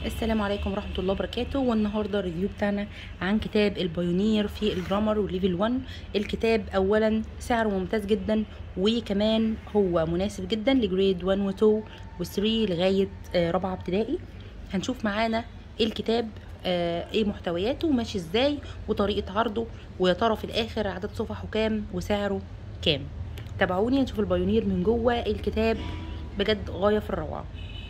السلام عليكم ورحمة الله وبركاته والنهاردة الريفيو بتاعنا عن كتاب البايونير في الجرامر وليفل 1 الكتاب أولا سعره ممتاز جدا وكمان هو مناسب جدا لجريد 1 و 2 و 3 لغاية آه، رابعة ابتدائي هنشوف معانا الكتاب آه، ايه محتوياته ماشي ازاي وطريقة عرضه ويا ترى في الآخر عدد صفحه كام وسعره كام تابعوني نشوف البايونير من جوه الكتاب بجد غاية في الروعة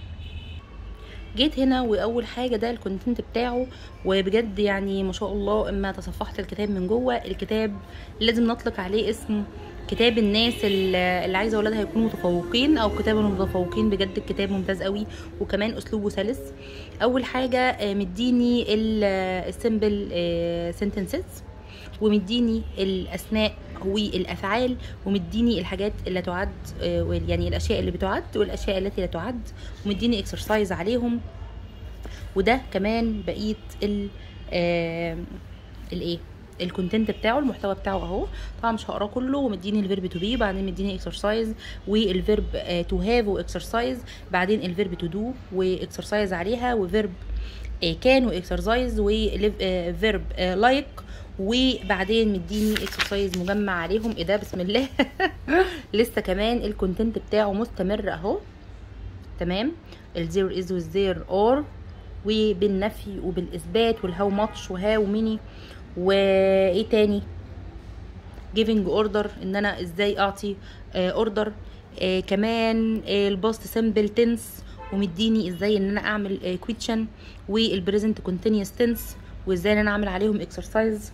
جيت هنا واول حاجه ده الكونتنت بتاعه وبجد يعني ما شاء الله اما تصفحت الكتاب من جوه الكتاب لازم نطلق عليه اسم كتاب الناس اللي اللي عايزه اولادها يكونوا متفوقين او كتاب المتفوقين بجد الكتاب ممتاز قوي وكمان اسلوبه سلس اول حاجه آه، مديني السمبل سنتنسز ومديني الاسماء والافعال ومديني الحاجات اللي تعد آه، يعني الاشياء اللي بتعد والاشياء التي لا تعد ومديني اكسرسايز عليهم وده كمان بقيه ال آه، الايه الكونتنت بتاعه المحتوى بتاعه اهو طبعا مش هقراه كله ومديني الفيرب تو بي بعدين مديني اكسرسايز والفيرب تو هاف واكسرسايز بعدين الفيرب تو دو واكسرسايز عليها وفيرب كان واكسرسايز وفيرب لايك وبعدين مديني اكسرسايز مجمع عليهم ايه ده بسم الله لسه كمان الكونتنت بتاعه مستمر اهو تمام الزيرو از والزير اور وبالنفي وبالاثبات والهاو ماتش وهاو ميني وايه تاني giving اوردر ان انا ازاي اعطي اوردر آه كمان الباست سمبل تنس ومديني ازاي ان انا اعمل كويتشن والبريزنت كونتينيوس تنس وازاي ان انا اعمل عليهم اكسرسايز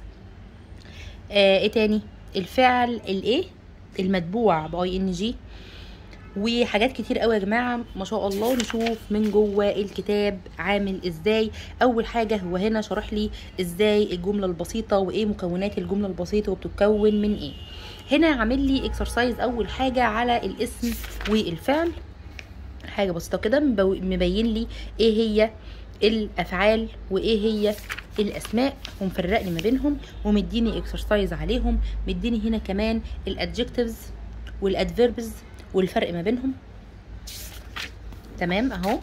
آه ايه تاني الفعل الايه المتبوع باي ان جي وحاجات كتير قوي يا جماعه ما شاء الله نشوف من جوه الكتاب عامل ازاي اول حاجه هو هنا شرح لي ازاي الجمله البسيطه وايه مكونات الجمله البسيطه وبتتكون من ايه هنا عامل لي اكسرسايز اول حاجه على الاسم والفعل حاجه بسيطه كده مبو- مبين لي ايه هي الافعال وايه هي الاسماء ومفرق لي ما بينهم ومديني اكسرسايز عليهم مديني هنا كمان الادجكتيفز والادفيربز والفرق ما بينهم تمام اهو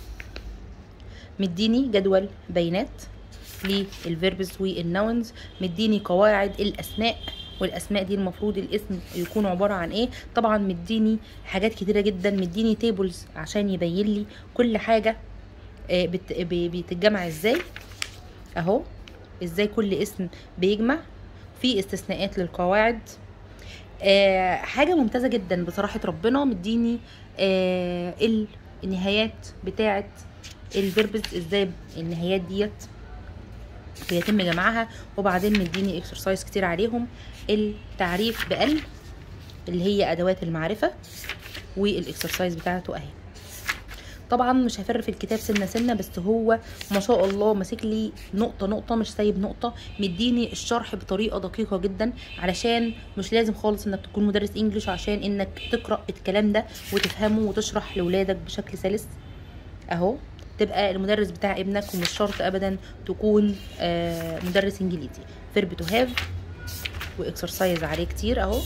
مديني جدول بيانات للفيربز والنونز مديني قواعد الاسماء والاسماء دي المفروض الاسم يكون عباره عن ايه طبعا مديني حاجات كتيره جدا مديني تيبلز عشان يبين لي كل حاجه آه، بت- ب- بتتجمع ازاي اهو ازاي كل اسم بيجمع في استثناءات للقواعد آه حاجه ممتازه جدا بصراحه ربنا مديني آه ال- النهايات بتاعه الفيربز ازاي النهايات ديت بيتم جمعها وبعدين مديني اكسرسايز كتير عليهم التعريف بال اللي هي ادوات المعرفه والاكسرسايز بتاعته اهي طبعا مش هفر في الكتاب سنه سنه بس هو ما شاء الله ماسك لي نقطه نقطه مش سايب نقطه مديني الشرح بطريقه دقيقه جدا علشان مش لازم خالص انك تكون مدرس انجليش عشان انك تقرا الكلام ده وتفهمه وتشرح لاولادك بشكل سلس اهو تبقى المدرس بتاع ابنك ومش شرط ابدا تكون آه، مدرس انجليزي فيرب تو هاف واكسرسايز عليه كتير اهو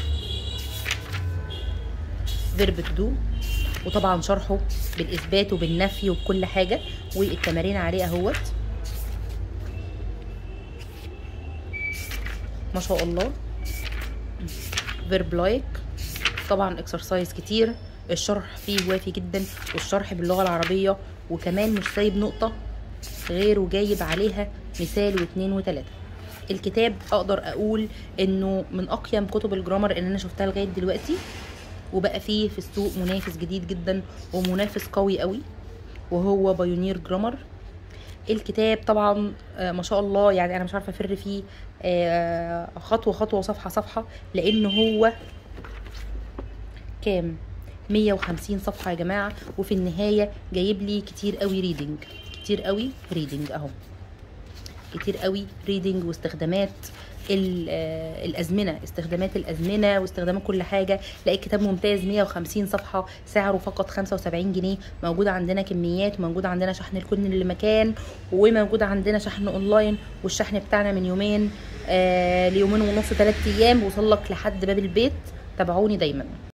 فيرب تو دو وطبعا شرحه بالاثبات وبالنفي وبكل حاجه والتمارين عليه اهوت ما شاء الله فيرب لايك طبعا اكسرسايز كتير الشرح فيه وافي جدا والشرح باللغه العربيه وكمان مش سايب نقطه غير وجايب عليها مثال واثنين وثلاثه الكتاب اقدر اقول انه من اقيم كتب الجرامر اللي انا شفتها لغايه دلوقتي وبقى فيه في السوق منافس جديد جدا ومنافس قوي قوي وهو بايونير جرامر الكتاب طبعا آه، ما شاء الله يعني انا مش عارفه افر فيه آه، خطوه خطوه صفحه صفحه لان هو كام 150 صفحه يا جماعه وفي النهايه جايب لي كتير قوي ريدنج كتير قوي ريدنج اهو كتير قوي ريدنج واستخدامات ال- آه، الازمنه استخدامات الازمنه واستخدامات كل حاجه لاقي كتاب ممتاز 150 صفحه سعره فقط 75 جنيه موجود عندنا كميات موجود عندنا شحن لكل مكان وموجود عندنا شحن اونلاين والشحن بتاعنا من يومين آه ليومين ونص ثلاث ايام بوصل لك لحد باب البيت تابعوني دايما